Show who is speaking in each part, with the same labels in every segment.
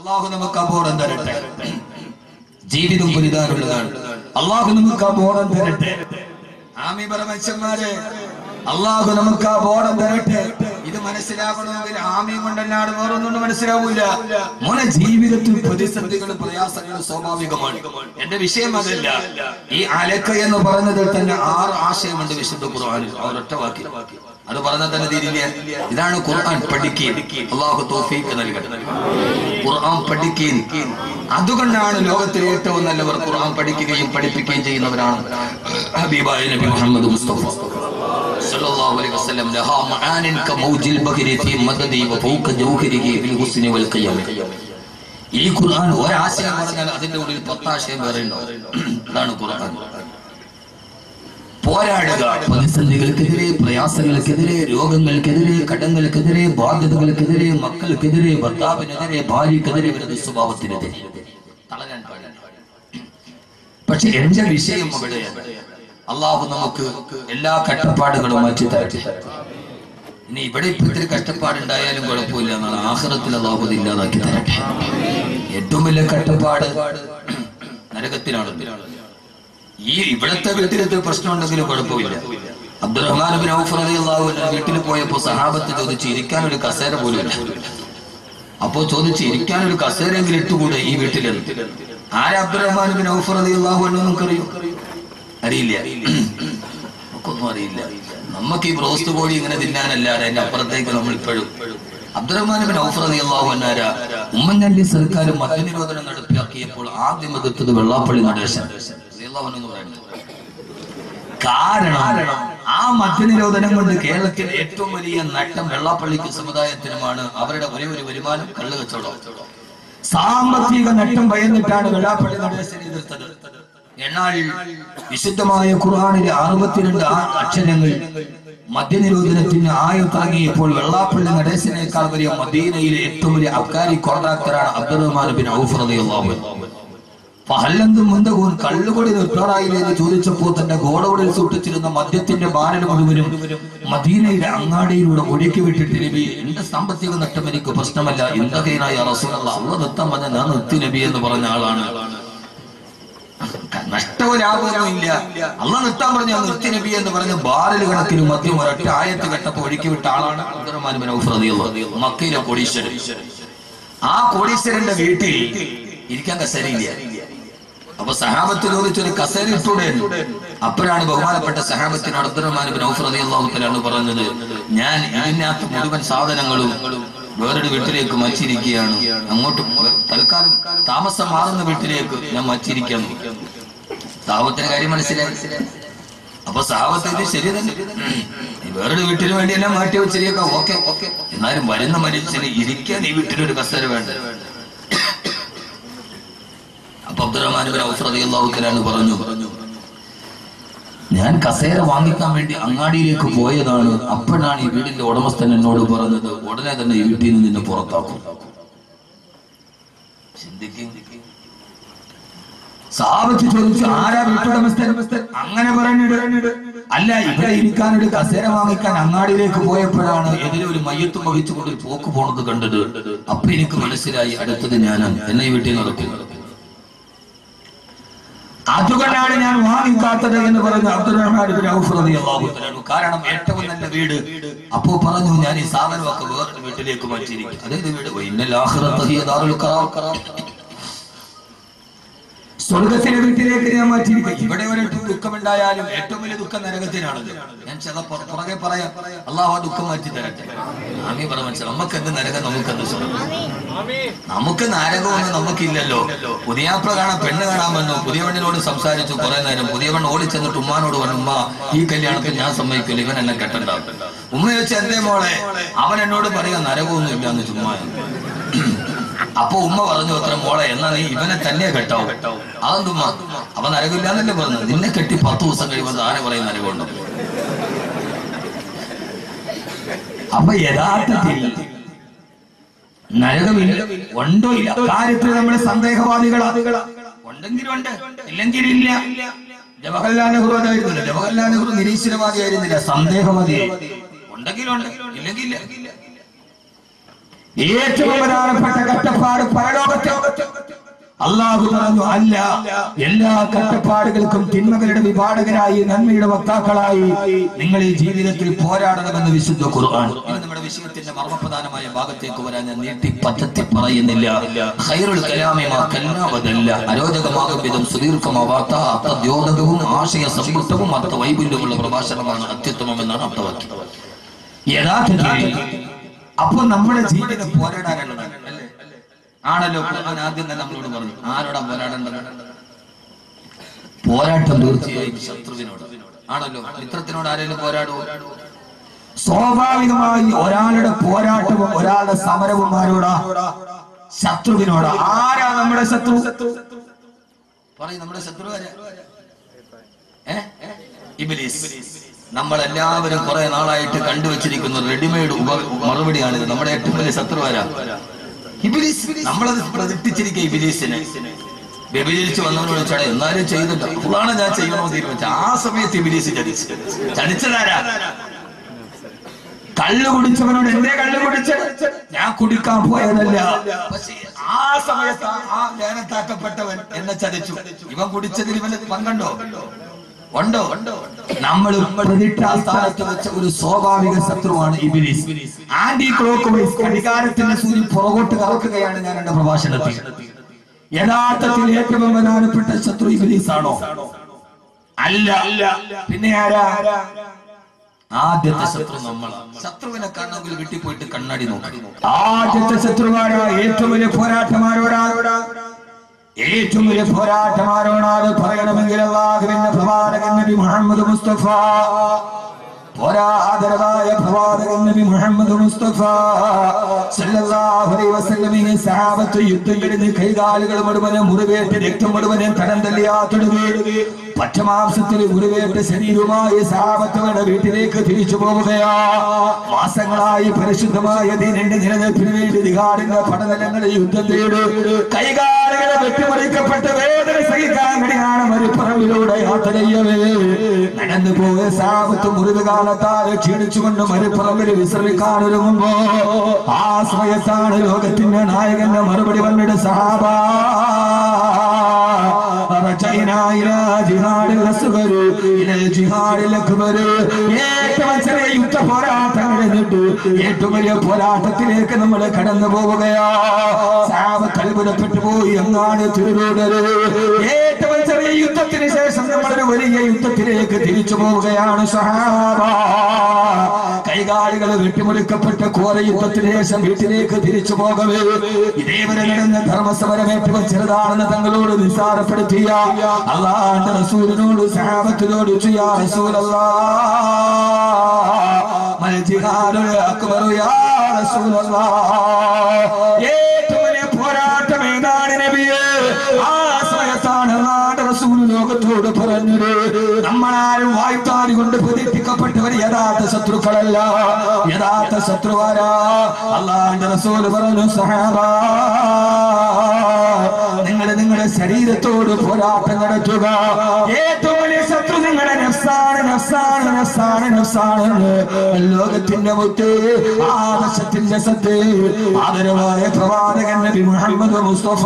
Speaker 1: അള്ളാഹു നമുക്ക് ആ ബോധം തരട്ടെ ജീവിതം പുരിതാനുള്ളതാണ് അള്ളാഹു നമുക്ക് ആ ബോധം തരട്ടെ ആമി പരമച്ചന്മാരെ അള്ളാഹു നമുക്ക് ആ ബോധം തരട്ടെ ഇത് മനസ്സിലാക്കണമെങ്കിൽ ആമയും കൊണ്ടല്ലാതെ വേറൊന്നും മനസ്സിലാവൂല മോനെ ജീവിതത്തിൽ പ്രതിസന്ധികളും പ്രയാസങ്ങളും സ്വാഭാവികമാണ് എന്റെ വിഷയം അതല്ല ഈ അലക്ക എന്ന് പറഞ്ഞതിൽ തന്നെ ആറ് ആശയമുണ്ട് വിശുദ്ധ ഖുർആനിൽ ആ ഒരൊറ്റ വാക്യം അത് പറഞ്ഞാൽ തന്നെ തീരില്ല ഇതാണ് ഖുർആൻ പഠിക്കുകയും അള്ളാഹു തോഫീക്ക് നൽകട്ടെ ഖുർആൻ പഠിക്കുകയും അതുകൊണ്ടാണ് ലോകത്തിലെ ഏറ്റവും നല്ലവർ ഖുർആൻ പഠിക്കുകയും പഠിപ്പിക്കുകയും ചെയ്യുന്നവരാണ് ഹബീബായ നബി മുഹമ്മദ് മുസ്തഫ സല്ലല്ലാഹു അലൈഹി വസല്ലം ലഹാ മആനിൻ കമൗജിൽ ബഹരി ഫീ മദദി വഫൗക ജൗഹരിഹി ഫിൽ ഹുസ്നി വൽ ഖിയാമ ഈ ഖുർആൻ ഒരാശയം പറഞ്ഞാൽ അതിന്റെ ഉള്ളിൽ പത്താശയം വേറെ ഉണ്ടാവും അതാണ് ഖുർആൻ പോരാടുക പ്രതിസന്ധികൾക്കെതിരെ പ്രയാസങ്ങൾക്കെതിരെ രോഗങ്ങൾക്കെതിരെ കടങ്ങൾക്കെതിരെ ബാധ്യതകൾക്കെതിരെ മക്കൾക്കെതിരെ ഭർത്താവിനെതിരെ ഭാര്യക്കെതിരെ വരുന്ന സ്വഭാവത്തിനെതിരെ തളരാൻ പാടില്ല പക്ഷെ എന്റെ വിഷയം അവിടെയാണ് അള്ളാഹു നമുക്ക് എല്ലാ കഷ്ടപ്പാടുകളും മാറ്റി തരട്ടെ ഇനി ഇവിടെ ഇപ്പൊ ഇത്തിരി കഷ്ടപ്പാടുണ്ടായാലും കുഴപ്പമില്ല എന്നാണ് ആഹ്റത്തിൽ അള്ളാഹു ഇത് ഇല്ലാതാക്കി തരട്ടെ ഏറ്റവും വലിയ കഷ്ടപ്പാട് നരകത്തിലാണ് ഈ ഇവിടത്തെ വീട്ടിലത്തെ പ്രശ്നം ഉണ്ടെങ്കിലും കുഴപ്പമില്ല അബ്ദുറഹ്മാൻ ബിൻ ഔഫ് റളിയല്ലാഹു അൻഹു വീട്ടിൽ പോയപ്പോ സഹാബത്ത് ചോദിച്ചു ഇരിക്കാൻ ഒരു കസേര പോലും ഇല്ല അപ്പോ ചോദിച്ചു ഇരിക്കാൻ ഒരു കസേരയെങ്കിലും ഇട്ടുകൂടെ ഈ വീട്ടിലെന്ന് ആരാ അബ്ദുറഹ്മാൻ ബിൻ ഔഫ് റളിയല്ലാഹു അൻഹു നമുക്കറിയോ അറിയില്ല നമുക്കൊന്നും അറിയില്ല നമുക്ക് ഈ ബ്രോസ്റ്റ് കോഴി ഇങ്ങനെ തിന്നാനല്ലാതെ അതിന്റെ അപ്പുറത്തേക്ക് നമ്മൾ ഇപ്പോഴും അബ്ദുറഹ്മാൻ ബിൻ ഔഫ് റളിയല്ലാഹു അൻഹു ആരാ ഉമ്മൻചാണ്ടി സർക്കാർ മദ്യനിരോധനം നടപ്പിലാക്കിയപ്പോൾ ആദ്യം എതിർത്തത് വെള്ളാപ്പള്ളി നടേശൻ റളിയല്ലാഹു അൻഹു എന്ന് പറയുന്നത് കാരണം ആ മദ്യനിരോധനം കൊണ്ട് കേരളത്തിൽ ഏറ്റവും വലിയ നട്ടം വെള്ളാപ്പള്ളിക്ക് സമുദായത്തിനുമാണ് അവരുടെ ഒരേ ഒരു വരുമാനം കള്ളു കച്ചവടം സാമ്പത്തിക നട്ടം ഭയന്നിട്ടാണ് വെള്ളാപ്പള്ളി നടേശനെ എതിർത്തത് എന്നാൽ വിശുദ്ധമായ ഖുർആാനിലെ അറുപത്തിരണ്ട് ആ അക്ഷരങ്ങൾ മദ്യനിരോധനത്തിന് ആയുത്താങ്ങിയപ്പോൾ വെള്ളാപ്പള്ളി നടേശനേക്കാൾ വലിയ മദീനയിലെ ഏറ്റവും വലിയ അബ്കാരി കോൺട്രാക്ടറാണ് അബ്ദുറഹ്മാൻ ബിൻ ഔഫ് റളിയല്ലാഹു അൻഹു പഹല്ലെന്തും മുന്തകൂൻ കള്ളുകൊടി നിർത്താറായില്ലേ എന്ന് ചോദിച്ചപ്പോൾ തന്റെ ഗോഡൌണിൽ സൂക്ഷിച്ചിരുന്ന മദ്യത്തിന്റെ ബാരൽ മുഴുവനും മദീനയുടെ അങ്ങാടിയിലൂടെ ഒഴുക്കി വിട്ടിട്ട് നബി എന്റെ സാമ്പത്തിക നഷ്ടം എനിക്ക് പ്രശ്നമല്ല എന്തൊക്കെയായ റസൂലുള്ള അള്ള നിർത്താൻ പറഞ്ഞ ഞാൻ നിർത്തി നബി എന്ന് പറഞ്ഞ ആളാണ് നഷ്ടവും ലാഭമൊന്നും ഇല്ല അള്ള നിർത്താൻ പറഞ്ഞ ഞാൻ നിർത്തി നബി എന്ന് പറഞ്ഞ ബാരൽ കണക്കിന് മദ്യം ഒരൊറ്റ ആയത്ത് കെട്ടപ്പോ ഒഴുക്കി വിട്ട ആളാണ് അബ്ദുറഹ്മാൻ ബിൻ ഔഫ് റളിയല്ലാഹു മക്കയിലെ കോടീശ്വരൻ ആ കോടീശ്വരന്റെ വീട്ടിൽ ഇരിക്കാൻ കസേരയില്ല അപ്പൊ സഹാബത്ത് ചോദിച്ചൊരു കസേര ഇട്ടൂടെ അപ്പോഴാണ് ബഹുമാനപ്പെട്ട സഹാബത്തിന് അബ്ദുറഹ്മാൻ ബിൻ ഔഫ് റളിയല്ലാഹു തആല പറഞ്ഞത് ഞാൻ ഇതിനകത്ത് മുഴുവൻ സാധനങ്ങളും വേറൊരു വീട്ടിലേക്ക് മച്ചിരിക്കുകയാണ് അങ്ങോട്ട് തൽക്കാലം താമസം മാറുന്ന വീട്ടിലേക്ക് ഞാൻ മച്ചിരിക്കാൻ സാഹബത്തിന്റെ കാര്യം മനസ്സിലായി അപ്പൊ സാഹബത്ത് ഇത് ശരി തന്നെ നീ വേറൊരു വീട്ടിന് വേണ്ടി എല്ലാം മാറ്റി വെച്ചിരിക്കാം ഓക്കെ ഓക്കെ എന്നാലും വരുന്ന മനുഷ്യന് ഇരിക്കാൻ ഈ വീട്ടിലൊരു കസേര വേണ്ട അപ്പൊ അബ്ദുറഹ്മാൻ ബിൻ ഔഫ് റളിയല്ലാഹു തആല പറഞ്ഞു പറഞ്ഞു ഞാൻ കസേര വാങ്ങിക്കാൻ വേണ്ടി അങ്ങാടിയിലേക്ക് പോയതാണ് അപ്പോഴാണ് ഈ വീടിന്റെ ഉടമസ്ഥൻ എന്നോട് പറഞ്ഞത് ഉടനെ തന്നെ ഈ വീട്ടിൽ നിന്ന് നിന്നെ പുറത്താക്കും ചിന്തിക്കും സാപത്ത് ചോദിച്ചു ആരാ വീട്ടുടമസ്ഥൻ അങ്ങനെ പറഞ്ഞിട്ട് അല്ല ഇവിടെ ഇരിക്കാനൊരു കസേര വാങ്ങിക്കാൻ അങ്ങാടിയിലേക്ക് പോയപ്പോഴാണ് എതിരെ ഒരു മയ്യത്തും വഹിച്ചുകൊണ്ട് ഒരു പോക്ക് പോണത് കണ്ടത് അപ്പൊ എനിക്ക് മനസ്സിലായി അടുത്തത് ഞാനാണ് എന്നെ ഈ വീട്ടിൽ നടക്കും അതുകൊണ്ടാണ് ഞാൻ വാങ്ങിക്കാത്തത് എന്ന് പറഞ്ഞു അബ്ദുറഹ്മാൻ ബിൻ ഔഫ് റളിയല്ലാഹു തആല അൻഹു. കാരണം ഏറ്റവും നല്ല വീട് അപ്പോ പറഞ്ഞു ഞാൻ ഈ സാധനമൊക്കെ വേറൊരു വീട്ടിലേക്ക് മാറ്റിയിരിക്കും അതേത് വീട് വൈന്നൽ ആഖിറത ഹിയ ദാറുൽ ഖറാർ സ്വർഗത്തിലെ വീട്ടിലേക്ക് ഞാൻ മാറ്റിയിരിക്കും ഇവിടെ ഒരു ദുഃഖമുണ്ടായാലും ഏറ്റവും വലിയ ദുഃഖം നരകത്തിനാണത് ഞാൻ ചില പുറ- പുറകെ പറയാം അള്ളാഹു ആ ദുഃഖം മാറ്റി തരട്ടെ ആമി പറ മനസ്സിലായി നമുക്കെന്ത് നരകം നമുക്കെന്ത് സ്വർഗം നമുക്ക് നരകമൊന്നും നമുക്കില്ലല്ലോ പുതിയാപ്ല കാണാൻ പെണ്ണ് കാണാൻ വന്നു പുതിയ പെണ്ണിനോട് സംസാരിച്ചു കുറെ നേരം പുതിയ പെണ്ണ് ഓടി ചെന്നിട്ട് ഉമ്മാനോട് പറഞ്ഞു ഉമ്മ ഈ കല്യാണത്തിൽ ഞാൻ സമ്മതിക്കില്ല ഇവൻ എന്നെ കെട്ടണ്ട ഉമ്മ ചോദിച്ച എന്തേ മോളെ അവൻ എന്നോട് പറയാ നരകമൊന്നും ഇല്ലാന്ന് ചുമ്മാ അപ്പൊ ഉമ്മ പറഞ്ഞു അത്ര മോളെ എന്നാ നീ ഇവനെ തന്നെ കെട്ടാവും അതെന്തുമ്മ അവൻ നരകമില്ലാന്നല്ലേ പറഞ്ഞു നിന്നെ കെട്ടി പത്ത് ദിവസം കഴിയുമ്പോൾ ആരെ പറയും നരകമുണ്ട് അപ്പൊ യഥാർത്ഥത്തിൽ നരകമില്ല ഉണ്ടോ ഇല്ല കാര്യത്തിൽ നമ്മൾ സന്ദേഹവാദികളാ ഉണ്ടെങ്കിലും ഉണ്ട് ഇല്ലെങ്കിൽ ഇല്ല ജവഹർലാൽ നെഹ്റു അതായിരുന്നില്ല ജവഹർലാൽ നെഹ്റു നിരീശ്വരവാദിയായിരുന്നില്ല സന്ദേഹവാദിയായി ഉണ്ടെങ്കിലും ഉണ്ട് ഇല്ലെങ്കിൽ ഇല്ല ഏറ്റവും പ്രധാനപ്പെട്ട കഷ്ടപ്പാട് പരലോകത്ത്
Speaker 2: അള്ളാഹു പറഞ്ഞു അല്ല എല്ലാ കഷ്ടപ്പാടുകൾക്കും തിന്മകളുടെ വിപാടകരായി നന്മയുടെ വക്താക്കളായി നിങ്ങൾ ഈ ജീവിതത്തിൽ പോരാടണമെന്ന് വിശുദ്ധ ഖുർആൻ
Speaker 1: ഇനി നമ്മുടെ വിഷയത്തിന്റെ മർമ്മപ്രധാനമായ ഭാഗത്തേക്ക് വരാൻ ഞാൻ നീട്ടി പറ്റത്തി പറയുന്നില്ല ഖൈറുൽ കലാമിമാ കല്ലാവതല്ല അരോചകമാകും വിധം സുദീർഘമാവാത്ത അർത്ഥദ്യോതകവും ആശയ സമ്പുഷ്ടവും അർത്ഥ വൈപുല്യമുള്ള പ്രഭാഷണമാണ് അത്യുത്തമം എന്നാണ് അർത്ഥവാക്യം
Speaker 2: യഥാർത്ഥത്തിൽ അപ്പൊ നമ്മുടെ ജീവിതം പോരാടാനുള്ളതാണ് അല്ലേ
Speaker 1: ആണല്ലോ ഖുർആൻ ആദ്യം തന്നെ നമ്മളോട് പറഞ്ഞു ആരോടാ പോരാടേണ്ടത്
Speaker 2: പോരാട്ടം തീർച്ചയായും
Speaker 1: തീർച്ചയായും ശത്രുവിനോട് ആണല്ലോ മിത്രത്തിനോട് ആരെങ്കിലും പോരാടുവോ
Speaker 2: സ്വാഭാവികമായി ഒരാളുടെ പോരാട്ടവും ഒരാളുടെ സമരവും ആരോടാ ശത്രുവിനോടാ ആരാ നമ്മുടെ ശത്രു
Speaker 1: പറയും നമ്മുടെ ശത്രു ആരാ? ഏ? ഇബ്ലീസ് നമ്മളെല്ലാവരും കുറെ നാളായിട്ട് കണ്ടുവച്ചിരിക്കുന്ന റെഡിമെയ്ഡ് ഉപ മറുപടിയാണ് ഇത് നമ്മുടെ ഏറ്റവും വലിയ ശത്രു ആരാ ഇബിലീസ് നമ്മളത് പ്രതിഷ്ഠിച്ചിരിക്കുക ഇബിലീസിനെ വ്യഭിചരിച്ച് വന്നവനോട് ചേട്ടാ എന്നാലും ചെയ്തിട്ട് അതാണ് ഞാൻ ചെയ്യണോ തീരുമാനിച്ച ആ സമയത്ത് ഇബിലീസ് ചതിച്ച് ചതിച്ചതാരാ
Speaker 2: കള്ളു കുടിച്ചവനോട് എന്തേ കള്ളു കുടിച്ചത് ഞാൻ കുടിക്കാൻ പോയതല്ല
Speaker 1: പക്ഷേ ആ സമയത്ത് ആ- ആ ജ്ഞാനത്താക്കപ്പെട്ടവൻ എന്നെ ചതിച്ചു ഇവൻ കുടിച്ചതിൽ ഇവന് പങ്കുണ്ടോ ഉണ്ടോ ഉണ്ടോ
Speaker 2: നമ്മൾ പ്രതിഷ്ഠാ സ്ഥാനത്ത് വെച്ച ഒരു സ്വാഭാവിക ശത്രുവാണ് ഇബിലിസ് ആന്റി ക്ലോക്ക് വൈസ് ഘടികാരത്തിന്റെ സൂര്യ പുറകോട്ട് കറക്കുകയാണ് ഞാൻ എന്റെ പ്രഭാഷണത്തിൽ യഥാർത്ഥത്തിൽ ഏറ്റവും പ്രധാനപ്പെട്ട ശത്രു ഇബിലിസ് ആണോ അല്ല പിന്നെ ആരാ
Speaker 1: ആദ്യത്തെ ശത്രു നമ്മളാണ് ശത്രുവിനെ കാണണമെങ്കിൽ വീട്ടിൽ പോയിട്ട് കണ്ണാടി നോക്കി
Speaker 2: ആദ്യത്തെ ശത്രുവാരാ ഏറ്റവും വലിയ പോരാട്ടമാരോടാ ഏറ്റവും വലിയ പോരാട്ടമാരോടാത് പറയണമെങ്കിൽ അള്ളാഹുവിന്റെ പ്രവാചകൻ നബി മുഹമ്മദ് മുസ്തഫ പോരാതരവായ പ്രവാചകൻ നബി മുഹമ്മദ് മുസ്തഫ സല്ലല്ലാഹു അലൈഹി വസല്ലമിനെ സഹാബത്ത് യുദ്ധം കഴിഞ്ഞ് കൈകാലുകൾ മുഴുവനെ മുറിവേറ്റ് രക്തം മുഴുവനെ തടം തല്ലിയാത്തൊടുകി പച്ചമാംസത്തിൽ മുറിവേറ്റ് ശരീരവുമായി സഹാബത്തുകളുടെ വീട്ടിലേക്ക് തിരിച്ചു പോവുകയാ മാസങ്ങളായി പരിശുദ്ധമായ ദീനന്റെ നിലനിൽപ്പിന് വേണ്ടി ദിഗാടിന്റെ പടനിലങ്ങളെ യുദ്ധത്തിലൂടെ കൈകാലുകളെ വെട്ടിമറിക്കപ്പെട്ട വേദന സഹിക്കാൻ കഴിയാണ് മരുപ്പറമ്പിലൂടെ യാത്ര ചെയ്യവേ നടന്നു പോയ സാപത്ത് മുറിവ് കാലത്താൽ ക്ഷീണിച്ചുകൊണ്ട് മരുപ്പറമ്പിൽ വിശ്രമിക്കാൻ ഒരുങ്ങുമ്പോ ആ സമയത്താണ് ലോകത്തിന്റെ നായകന്റെ മറുപടി വന്നിട്ട് സഹാബാ رجعنا إلى جهاد الأصغر إلى الجهاد الأكبر ഏറ്റവും ചെറിയ യുദ്ധ പോരാട്ടങ്ങൾ എന്നിട്ട് ഏറ്റവും വലിയ പോരാട്ടത്തിലേക്ക് നമ്മൾ കടന്നു പോവുകയാ സാവത്ത് അത്ഭുതപ്പെട്ടു പോയി അങ്ങാണ് തിരുവൂടല് ഏറ്റവും ചെറിയ യുദ്ധത്തിന് ശേഷം നമ്മളൊരു വലിയ യുദ്ധത്തിലേക്ക് തിരിച്ചു പോവുകയാണ് സഹാബ കൈകാലുകൾ വെട്ടിമുറിക്കപ്പെട്ട ഘോര യുദ്ധത്തിന് ശേഷം വീട്ടിലേക്ക് തിരിച്ചു പോകവേ ഇതേവരെ നടന്ന ധർമ്മസമരം ഏറ്റവും ചെറുതാണെന്ന് തങ്ങളോട് നിസ്സാരപ്പെടുത്തിയ അള്ളാന്റെ റസൂലിനോട് സഹാബത്തിനോട് ചെയ്യാ റസൂലല്ലാ മൽ ജിഹാദുൽ അക്ബറു യാ റസൂലല്ലാ ഏറ്റവും വലിയ പോരാട്ടം ഏതാണ് നബിയേ ആ സമയത്താണ് അള്ളാന്റെ റസൂൽ ലോകത്തോട് പറഞ്ഞത് നമ്മളാരും വായ്ത്താരി കൊണ്ട് പ്രതിഷ്ഠിക്കപ്പെട്ടവർ യഥാർത്ഥ ശത്രുക്കളല്ല യഥാർത്ഥ ശത്രുവാരാ അള്ളാന്റെ റസൂൽ പറഞ്ഞു സഹാബാ നിങ്ങൾ നിങ്ങളുടെ ശരീരത്തോട് പോരാട്ടം നടത്തുക ഏറ്റവും വലിയ ശത്രു നിങ്ങളുടെ നഫ്സാണ് നഫ്സാണ് നഫ്സാണ് നഫ്സാണ് ലോകത്തിന്റെ മുത്ത് ആദർശത്തിന്റെ സത്ത് ആദരവായ പ്രവാചകൻ നബി മുഹമ്മദ് മുസ്തഫ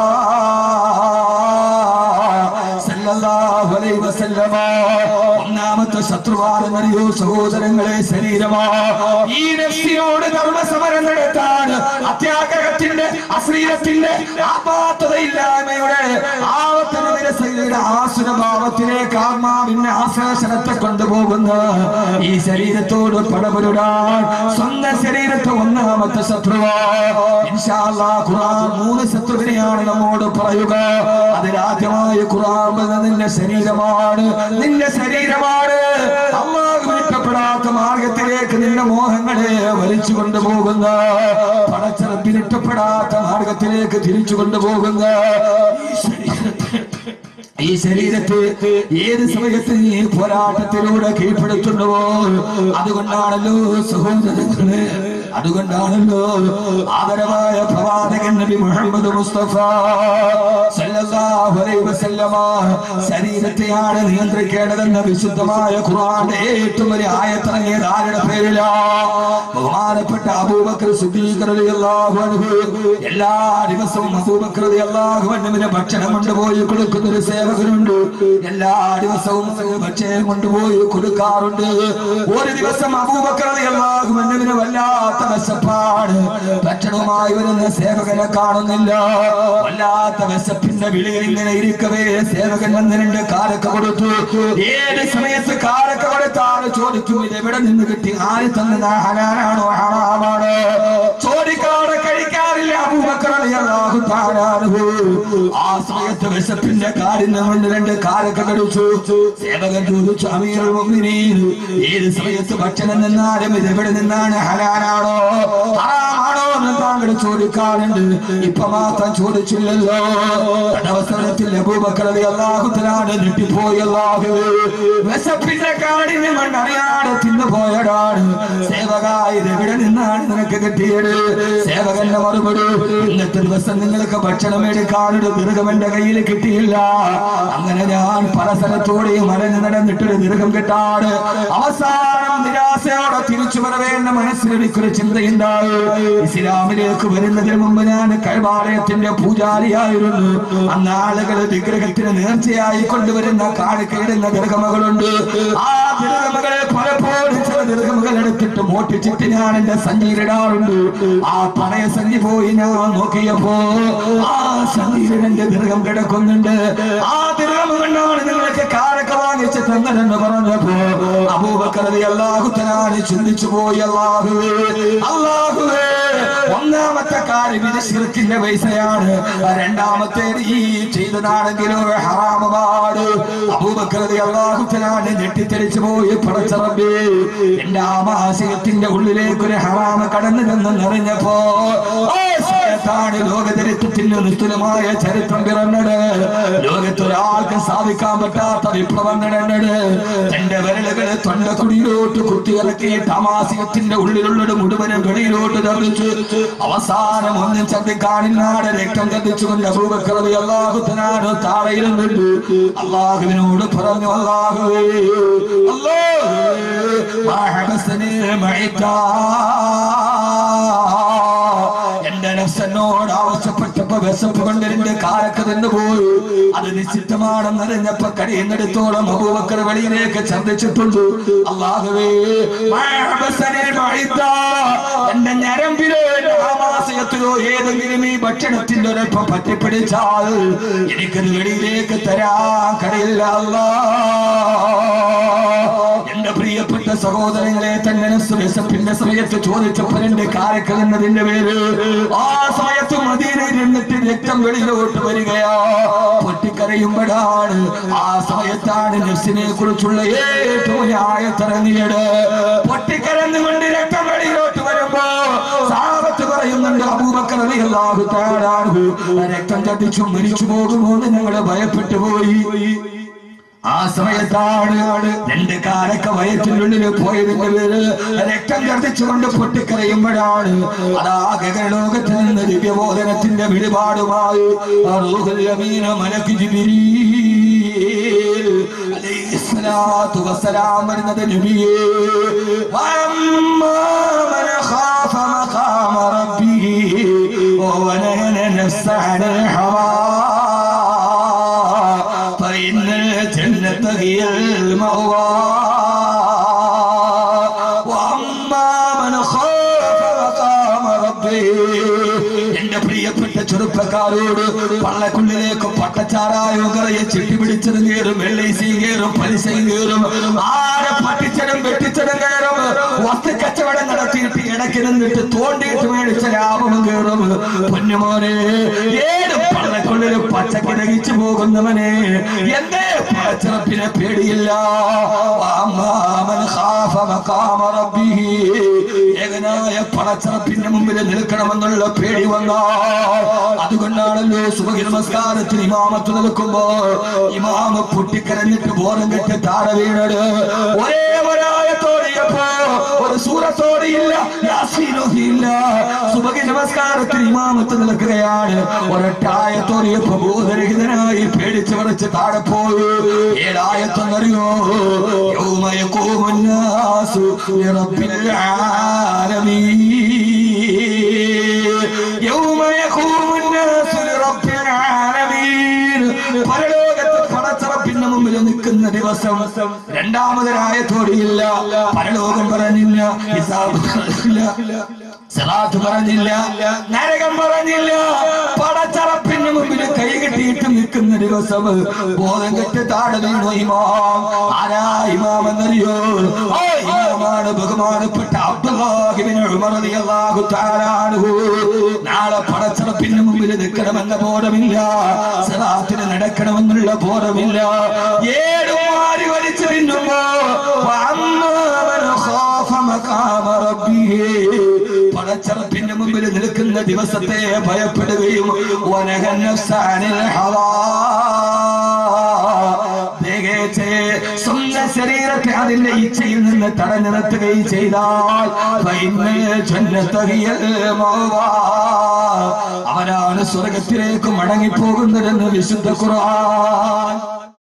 Speaker 2: സല്ലല്ലാഹു അലൈഹി വസല്ലമ ഒന്നാമത്തെ ശത്രുവാണെന്നറിയോ സഹോദരങ്ങളെ ശരീരമാ ഈ നഫ്സിനോട് ധർമ്മ സമരം നടത്താൻ അത്യാഗ്രഹത്തിന്റെ അശ്ലീലത്തിന്റെ ആപാത്തതയില്ലായ്മയുടെ ആവത്തന നിരസയുടെ ആസുരഭാവത്തിലേക്ക് ആത്മാവിന്റെ ആശ്ലേഷണത്തെ കൊണ്ടുപോകുന്ന ഈ ശരീരത്തോട് പടപുരുടാൻ സ്വന്തം ശരീരത്തെ ഒന്നാമത്തെ ശത്രുവാ ഇൻഷാ അല്ലാഹ് ഖുർആൻ മൂന്ന് ശത്രുവിനെയാണ് നമ്മോട് പറയുക അതിലാദ്യമായി ഖുർആൻ പറഞ്ഞത് നിന്റെ ശരീരമാണ് നിന്റെ ശരീരമാണ് അള്ളാഹു ഇഷ്ടപ്പെടാത്ത മാർഗത്തിലേക്ക് നിന്റെ മോഹങ്ങളെ വലിച്ചു കൊണ്ടുപോകുന്ന പടച്ചിറപ്പിൽ ഇഷ്ടപ്പെടാത്ത മാർഗത്തിലേക്ക് തിരിച്ചു കൊണ്ടുപോകുന്ന ഈ ശരീരത്തെ ഈ ശരീരത്തെ ഏത് സമയത്ത് നീ പോരാട്ടത്തിലൂടെ കീഴ്പ്പെടുത്തുന്നുവോ അതുകൊണ്ടാണല്ലോ സഹോദരങ്ങളെ അതുകൊണ്ടാണല്ലോ ആദരവായ പ്രവാചകൻ നബി മുഹമ്മദ് മുസ്തഫ സല്ലല്ലാഹു സല്ലല്ലാഹു അലൈഹി വസല്ലമ ശരീരത്തെയാണ് നിയന്ത്രിക്കേണ്ടതെന്ന് വിശുദ്ധമായ ഖുർആന്റെ ഏറ്റവും വലിയ ആയത്തിറങ്ങിയത് ആരുടെ പേരിലാ ബഹുമാനപ്പെട്ട അബൂബക്കർ സിദ്ദീഖ് റളിയല്ലാഹു അൻഹു എല്ലാ ദിവസവും അബൂബക്കർ റളിയല്ലാഹു അൻഹുവിന് ഭക്ഷണം കൊണ്ടുപോയി കൊടുക്കുന്ന ഒരു സേവകനുണ്ട് എല്ലാ ദിവസവും ഭക്ഷണം കൊണ്ടുപോയി കൊടുക്കാറുണ്ട് ഒരു ദിവസം അബൂബക്കർ റളിയല്ലാഹു അൻഹുവിന് വല്ലാത്ത വിശപ്പാണ് ഭക്ഷണവുമായി വരുന്ന സേവകനെ കാണുന്നില്ല വല്ലാത്ത വിശപ്പിന്റെ വിളിയിൽ ഇങ്ങനെ ഇരിക്കവേ സേവകൻ വന്ന് രണ്ട് കാരക്ക കൊടുത്തു ഏത് സമയത്ത് കാരക്ക കൊടുത്താണ് ചോദിക്കും ഇത് എവിടെ നിന്ന് കിട്ടി ആര് തന്ന ഹലാലാണോ ഹറാമാണോ ചോദിക്കാതെ കഴിക്കാറില്ല അബൂബക്കർ റളിയല്ലാഹു തആല അൻഹു. ആ സമയത്ത് വിശപ്പിന്റെ കാഠിന്യം കൊണ്ട് രണ്ട് കാരക്ക കടിച്ചു സേവകൻ ചോദിച്ചു അമീറുൽ മുഅ്മിനീൻ ഏത് സമയത്ത് ഭക്ഷണം നിന്നാലും ഇത് എവിടെ നിന്നാണ് ഹലാലാണോ ഹറാമാണോ എന്ന് താങ്കൾ ചോദിക്കാറുണ്ട് ഇപ്പൊ മാത്രം ചോദിച്ചില്ലല്ലോ അവസരത്തിൽ അബൂബക്കർ റളിയല്ലാഹു തആല ഞെട്ടിപ്പോയി അല്ലാഹു വിശപ്പിന്റെ കാഠിന്യം കൊണ്ട് അറിയാതെ തിന്നുപോയതാണ് സേവകായ ഇത് എവിടെ നിന്നാണ് നിനക്ക് കിട്ടിയത് സേവകന്റെ മറുപടി ഇന്നത്തെ ദിവസം നിങ്ങൾക്ക് ഭക്ഷണം എടുക്കാനൊരു ദീർഘം എന്റെ കയ്യിൽ കിട്ടിയില്ല അങ്ങനെ ഞാൻ പല സ്ഥലത്തോടെയും മരഞ്ഞു നടന്നിട്ടൊരു ദീർഘം കിട്ടാണ് അവസാനം നിരാശയോടെ തിരിച്ചു വരവേണ്ട മനസ്സിലെനിക്കൊരു ചിന്തയുണ്ടായി ഇസ്ലാമിലേക്ക് വരുന്നതിന് മുമ്പ് ഞാൻ കൈവാലയത്തിന്റെ പൂജാരിയായിരുന്നു അന്ന് ആളുകൾ വിഗ്രഹത്തിന് നേർച്ചയായി കൊണ്ടുവരുന്ന കാണിക്കയിടുന്ന ദീർഘമകളുണ്ട് ആ ദീർഘമകളെ പലപ്പോഴും ചില ദീർഘമകൾ എടുത്തിട്ട് മോട്ടിച്ചിട്ട് ഞാൻ എന്റെ സഞ്ചിയിലിടാറുണ്ട് ആ പണയ സഞ്ചി പോയി ഞാൻ നോക്കിയപ്പോ ആ സഞ്ചിയിൽ എന്റെ ദീർഘം കിടക്കുന്നുണ്ട് ആ ദീർഘം കണ്ടാണ് നിങ്ങൾക്ക് കാരൊക്കെ വാങ്ങിച്ച് തന്നതെന്ന് പറഞ്ഞപ്പോ അബൂബക്കറതി അള്ളാഹുത്തനാണ് ചിന്തിച്ചു പോയി അള്ളാഹുവേ അള്ളാഹുവേ ഒന്നാമത്തെ കാര്യം ഇത് ശിർക്കിന്റെ പൈസയാണ് രണ്ടാമത്തേത് ഈ ചെയ്തതാണെങ്കിലോ ഹറാമപാട് അബൂബക്കറതി അള്ളാഹുത്തനാണ് ഞെട്ടിത്തെറിച്ചു പോയി പടച്ചറബേ എന്റെ ആമാശയത്തിന്റെ ഉള്ളിലേക്ക് ഒരു ഹറാമ കടന്നു നിന്നറിഞ്ഞപ്പോ ാണ് ലോകചരിത്രത്തിന് നിസ്തുലമായ ചരിത്രം പിറന്നത് ലോകത്തൊരാൾക്ക് സാധിക്കാൻ പറ്റാത്ത വിപ്ലവം നടന്നത് തന്റെ വിരലുകളെ തൊണ്ടക്കുടിയിലോട്ട് കുത്തിയിറക്കിയിട്ട് അമാശയത്തിന്റെ ഉള്ളിലുള്ളത് മുഴുവനും വെളിയിലോട്ട് തള്ളിച്ചു അവസാനം ഒന്നും ചന്തിക്കാണില്ലാതെ രക്തം കത്തിച്ചുകൊണ്ട് അബൂബക്കറതി അള്ളാഹുത്തനാണ് താഴെയിരുന്നുണ്ട് അള്ളാഹുവിനോട് പറഞ്ഞു അള്ളാഹുവേ അല്ലാഹുവേ മാ ഹബസനി മഅകാ എന്റെ നഫ്സനോട് ആവശ്യപ്പെട്ടപ്പോ വിശപ്പ് കൊണ്ട് എന്റെ കാരക്ക് നിന്ന് പോയി അത് നിശ്ചിതമാണെന്നറിഞ്ഞപ്പോ കഴിയുന്നിടത്തോളം അബൂബക്കർ വെളിയിലേക്ക് ചന്ദിച്ചിട്ടുണ്ട് അള്ളാഹുവേ മഅബസനി മഅകാ. എന്റെ ഞരമ്പിലോ എന്റെ ആമാശയത്തിലോ ഏതെങ്കിലും ഈ ഭക്ഷണത്തിന്റെ ഒരൽപ്പം പറ്റിപ്പിടിച്ചാൽ എനിക്കത് വെളിയിലേക്ക് തരാൻ കഴിയില്ല അല്ലാ എന്റെ പ്രിയപ്പെട്ട സഹോദരങ്ങളെ തന്നെ വിശപ്പിന്റെ സമയത്ത് ചോദിച്ചപ്പോൾ എന്റെ കാരക്കൽ എന്നതിന്റെ പേര് ആ സമയത്ത് മദീനയിൽ നിന്നിട്ട് രക്തം വെളിയിലോട്ട് വരികയാ പൊട്ടിക്കരയുമ്പോഴാണ് ആ സമയത്താണ് നഫ്സിനെ കുറിച്ചുള്ള ഏറ്റവും ആയത്തിറങ്ങിയത് പൊട്ടിക്കരന്നുകൊണ്ട് രക്തം വെളിയിലോട്ട് വരുമ്പോ സാപത്ത് പറയുന്നുണ്ട് അബൂബക്കർ അലിയല്ലാഹു താഴാഹു രക്തം ചട്ടിച്ചു മരിച്ചു പോകുമോ എന്ന് ഞങ്ങള് ഭയപ്പെട്ടു പോയി ആ സമയത്താണ് രണ്ട് കാലൊക്കെ വയറ്റിനുള്ളിൽ പോയതിന്റെ പേര് രക്തം ഛർദ്ദിച്ചുകൊണ്ട് പൊട്ടിക്കരയുമ്പോഴാണ് അതാ ഗഗനലോകത്ത് നിന്ന് ദിവ്യബോധനത്തിന്റെ വെളിപാടുമായി ആ റൂഹുൽ അമീന മലക്ക് ജിബ്രീൽ അലൈഹിസ്സലാത്തു വസ്സലാം വരുന്നത് നബിയേ വഅമ്മാ മൻ ഖാഫ മഖാമ റബ്ബിഹി വനഹന നഫ്സ അനിൽ ഹവാ فإن الجنة هي المأوى وأما من خاف مقام ربه എന്റെ പ്രിയപ്പെട്ട ചെറുപ്പക്കാരോട് പള്ളക്കുള്ളിലേക്ക് പട്ടച്ചാറായോ കറയെ ചെട്ടി പിടിച്ചത് കയറും വെള്ളൈസി കയറും പലിശയും കയറും ആരെ പട്ടിച്ചടും വെട്ടിച്ചടും കയറും വസ്തു കച്ചവടം നടത്തിയിട്ട് ഇടയ്ക്ക് നിന്നിട്ട് തോണ്ടിയിട്ട് മേടിച്ച ലാഭവും കയറും പൊന്നുമോനെ ഏത് പള്ളക്കുള്ളിൽ പച്ചക്ക് ദഹിച്ചു പോകുന്നവനെ എന്തേ പടച്ചിറപ്പിനെ പേടിയില്ല വാമ്മാമൻ ഖാഫ മഖാമ റബ്ബിഹി. ഏകനായ പടച്ചിറപ്പിന്റെ മുമ്പിൽ നിൽക്കണമെന്നുള്ള പേടി വന്ന അതുകൊണ്ടാണല്ലോ സുബഹി നമസ്കാരത്തിന് ഇമാമത്ത് നിൽക്കുമ്പോ ഇമാമ പൊട്ടിക്കരഞ്ഞിട്ട് ബോധം കെട്ട് താഴെ വീണത് ഒരേ ഒരായത്തോടിയപ്പോ ഒരു സൂറത്തോടെ ഇല്ല യാസീനോഹി ഇല്ല സുബഹി നമസ്കാരത്തിന് ഇമാമത്ത് നിൽക്കുകയാണ് ഒരൊറ്റായത്തോടെ പ്രബോധരഹിതനായി പേടിച്ച് വിറച്ച് താഴെ പോയി ഏഴായത്തെന്നറിയോ യൗമയക്കൂമുന്നാസു ലിറബ്ബിൽ ആലമീൻ യൗമ യഖൂമുന്നാസു ലിറബ്ബിൽ ആലമീൻ പരലോകത്ത് പടച്ചറപ്പിന്റെ മുമ്പിൽ നിൽക്കുന്ന ദിവസം രണ്ടാമതൊരായ തോടിയില്ല പരലോകം പറഞ്ഞില്ല ഹിസാബ് പറഞ്ഞില്ല സലാത്ത് പറഞ്ഞില്ല നരകം പറഞ്ഞില്ല പടച്ചറപ്പിന്റെ മുമ്പിൽ കൈ കെട്ടിയിട്ട് നിൽക്കുന്ന ദിവസം ബോധം കെട്ട് താഴെ വീണു ഇമാം ആരാ ഇമാം എന്നറിയോ ആ ഇമാമാണ് ബഹുമാനപ്പെട്ട അബ്ദുല്ലാഹിബിൻ ഉമർ റളിയല്ലാഹു തആല അൻഹു നാളെ പടച്ചറപ്പിന്റെ മുമ്പിൽ നിൽക്കണമെന്ന ബോധമില്ല സലാത്തിന് നടക്കണമെന്നുള്ള ബോധമില്ല ഏഴ് മാറി വലിച്ചു തിന്നുമ്പോ വഅമ്മാ മൻ ഖാഫ മഖാമ റബ്ബിഹി പടച്ചറപ്പിന്റെ മുമ്പിൽ നിൽക്കുന്ന ദിവസത്തെ ഭയപ്പെടുകയും വനഹൻ നഫ്സാനിൽ ഹവാ ദേഹത്തെ സ്വന്തം ശരീരത്തെ അതിന്റെ ഇച്ഛയിൽ നിന്ന് തടഞ്ഞു നിർത്തുകയും ചെയ്താൽ ഫൈനൽ ജന്നത്തഹിയൽ മഅവാ. അവനാണ് സ്വർഗത്തിലേക്ക് മടങ്ങിപ്പോകുന്നതെന്ന് വിശുദ്ധ ഖുർആൻ